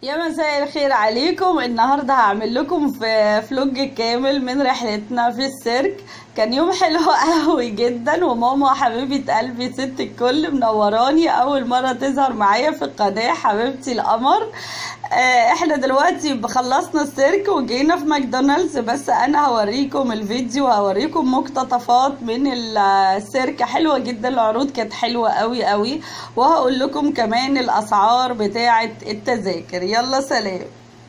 يا مساء الخير عليكم النهارده هعمل لكم في فلوج كامل من رحلتنا في السيرك كان يوم حلو قوي جدا وماما حبيبه قلبي ست الكل منوراني اول مره تظهر معايا في القناه حبيبتي القمر آه، احنا دلوقتي خلصنا السيرك وجينا في ماكدونالدز بس انا هوريكم الفيديو وهوريكم مقتطفات من السيرك حلوه جدا العروض كانت حلوه قوي قوي وهقول لكم كمان الاسعار بتاعه التذاكر يلا سلام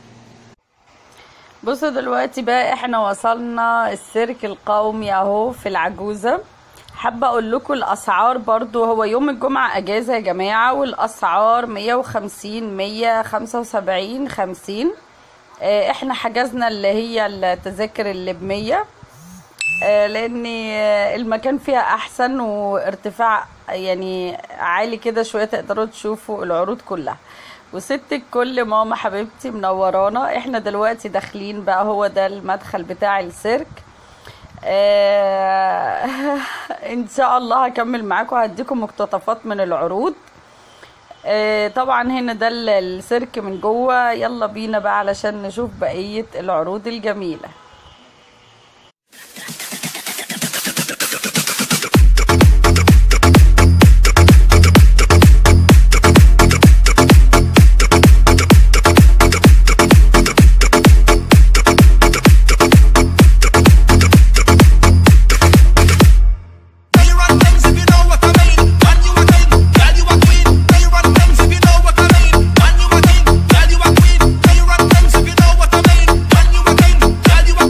بصوا دلوقتي بقى احنا وصلنا السيرك القومي اهو في العجوزه حابه اقول لكم الاسعار برضو هو يوم الجمعه اجازه يا جماعه والاسعار 150 175 50 اه احنا حجزنا اللي هي التذاكر اللي ب 100 اه لان المكان فيها احسن وارتفاع يعني عالي كده شويه تقدروا تشوفوا العروض كلها وست الكل ماما حبيبتي منورانا احنا دلوقتي داخلين بقى هو ده المدخل بتاع السيرك آه ان شاء الله هكمل معاكم هديكم مقتطفات من العروض آه طبعا هنا ده السيرك من جوه يلا بينا بقى علشان نشوف بقية العروض الجميلة Girl, you a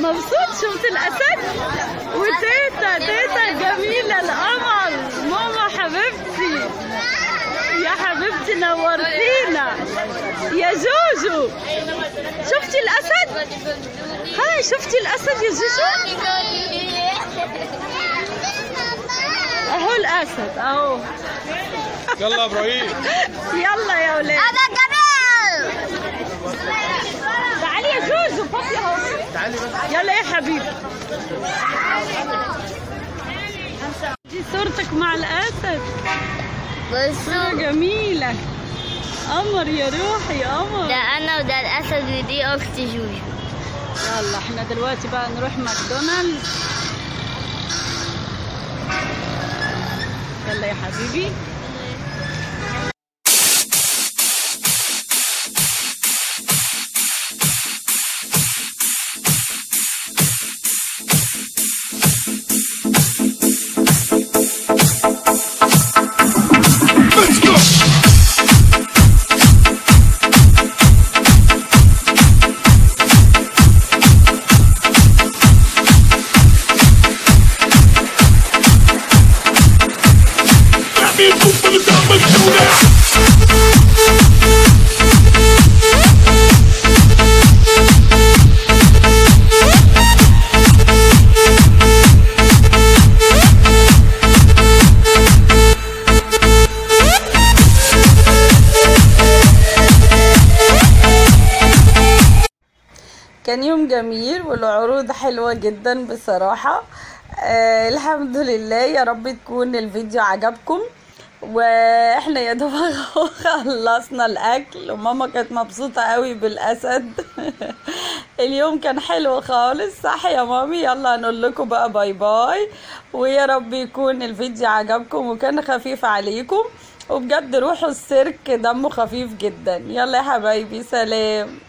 مبسوط شفت الاسد وتيتا تيتا جميله القمر ماما حبيبتي يا حبيبتي نورتينا يا جوجو شفتي الاسد هاي شفتي الاسد يا جوجو اهو الاسد اهو يلا يا ابراهيم يلا يا ولاد انا جمال تعالي يا جوجو بابي اهو يلا يا حبيبي دي صورتك مع الاسد صورة بصوا جميلة قمر يا روحي قمر ده انا وده الاسد ودي اختي جوجو يلا احنا دلوقتي بقى نروح ماكدونالدز يلا يا حبيبي Let's go. Let me move for the top and do that. كان يوم جميل والعروض حلوة جدا بصراحة آه الحمد لله يا رب تكون الفيديو عجبكم واحنا يا دوب خلصنا الاكل وماما كانت مبسوطة قوي بالاسد اليوم كان حلو خالص صح يا مامي يلا نقول لكم بقى باي باي ويا رب يكون الفيديو عجبكم وكان خفيف عليكم وبجد روحوا السيرك دمه خفيف جدا يلا يا حبايبي سلام